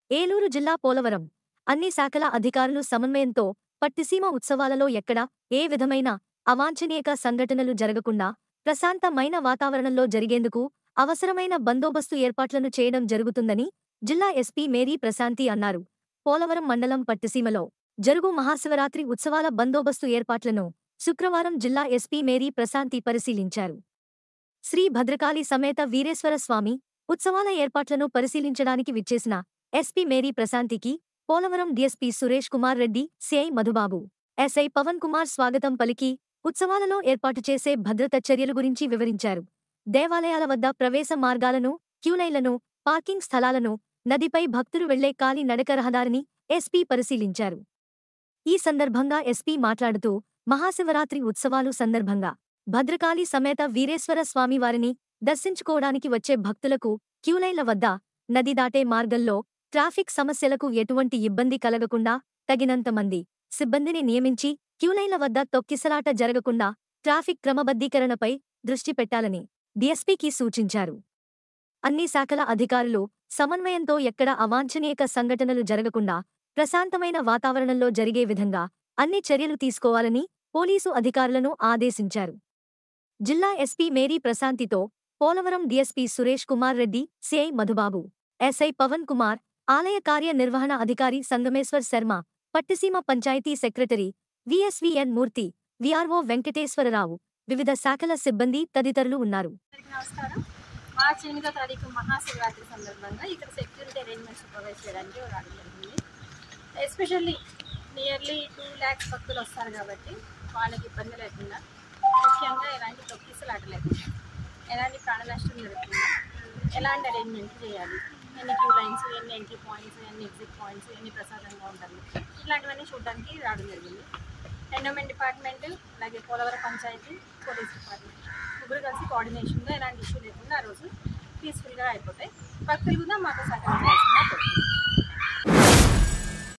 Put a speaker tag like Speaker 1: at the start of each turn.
Speaker 1: ఏలూరు జిల్లా పోలవరం అన్ని శాఖల అధికారులు సమన్వయంతో పట్టిసీమ ఉత్సవాలలో ఎక్కడ ఏ విధమైన అవాంఛనీయక సంఘటనలు జరగకుండా ప్రశాంతమైన వాతావరణంలో జరిగేందుకు అవసరమైన బందోబస్తు ఏర్పాట్లను చేయడం జరుగుతుందని జిల్లా ఎస్పీ మేరీ ప్రశాంతి అన్నారు పోలవరం మండలం పట్టిసీమలో జరుగు మహాశివరాత్రి ఉత్సవాల బందోబస్తు ఏర్పాట్లను శుక్రవారం జిల్లా ఎస్పీ మేరీ ప్రశాంతి పరిశీలించారు శ్రీ భద్రకాళి సమేత వీరేశ్వర స్వామి ఉత్సవాల ఏర్పాట్లను పరిశీలించడానికి విచ్చేసిన ఎస్పీ మేరీ ప్రశాంతికి Polavaram DSP Suresh Kumar Reddy CI Madhubabu SI Pavan Kumar స్వాగతం పలికి ఉత్సవాలలో ఏర్పాటు చేసే భద్రత చర్యల గురించి వివరించారు దేవాలయాల వద్ద ప్రవేశ మార్గాలను క్యూలైన్లను పార్కింగ్ స్థలాలను నదిపై భక్తులు వెళ్లే కాలి నడక రహదారిని ఎస్పీ పరిశీలించారు ఈ సందర్భంగా ఎస్పీ మాట్లాడుతూ మహాశివరాత్రి ఉత్సవాలు సందర్భంగా భద్రకాళి సమేత వీరేశ్వర స్వామివారిని దర్శించుకోవడానికి వచ్చే భక్తులకు క్యూలైన్ల వద్ద నది దాటే మార్గంలో ట్రాఫిక్ సమస్యలకు ఎటువంటి ఇబ్బంది కలగకుండా తగినంత మంది సిబ్బందిని నియమించి క్యూలైన్ల వద్ద తొక్కిసలాట జరగకుండా ట్రాఫిక్ క్రమబద్ధీకరణపై దృష్టి పెట్టాలని డీఎస్పీకి సూచించారు అన్ని శాఖల అధికారులు సమన్వయంతో ఎక్కడ అవాంఛనీయక సంఘటనలు జరగకుండా ప్రశాంతమైన వాతావరణంలో జరిగే విధంగా అన్ని చర్యలు తీసుకోవాలని పోలీసు అధికారులను ఆదేశించారు జిల్లా ఎస్పీ మేరీ ప్రశాంతితో Polavaram DSP Suresh Kumar Reddy CI Madhubabu SI Pavan Kumar ఆలయ కార్యనిర్వహణ అధికారి Sangameshwar Sharma Pattiseema panchayati secretary VSVN Murthy VRO Venkateswararao వివిధ శాఖల సిబ్బంది తదితరులు ఉన్నారు
Speaker 2: అందరికీ నమస్కారం మార్చి ఎనిమిదో తారీఖు మహాశివరాత్రి సందర్భంగా ఇక్కడ సెక్యూరిటీ అరేంజ్మెంట్స్ ప్రొవైడ్ చేయడానికి రావడం జరిగింది ఎస్పెషల్లీ నియర్లీ టూ ల్యాక్స్ భక్తులు వస్తారు కాబట్టి వాళ్ళకి ఇబ్బంది లేకుండా ముఖ్యంగా ఎలాంటి తొక్కిసలాట లేకుండా ఎలాంటి ప్రాణ నష్టం జరగకుండా ఎలాంటి అరేంజ్మెంట్ చేయాలి ఎన్ని క్యూ లైన్స్ ఎన్ని ఎంట్రీ పాయింట్స్ ఎన్ని ఎగ్జిట్ పాయింట్స్ ఎన్ని ప్రసాదంగా ఉండాలి ఇట్లాంటివన్నీ చూడడానికి రావడం జరిగింది ఎండోమెంట్ డిపార్ట్మెంట్ అలాగే పోలవరం పంచాయతీ పోలీస్ డిపార్ట్మెంట్ ముగ్గురు కలిసి కోఆర్డినేషన్గా ఎలాంటి ఇష్యూ లేకుండా ఆ రోజు పీస్ఫుల్గా అయిపోతాయి భక్తులు కూడా మాకు సహకరించాల్సిందిగా కోరుతున్నాను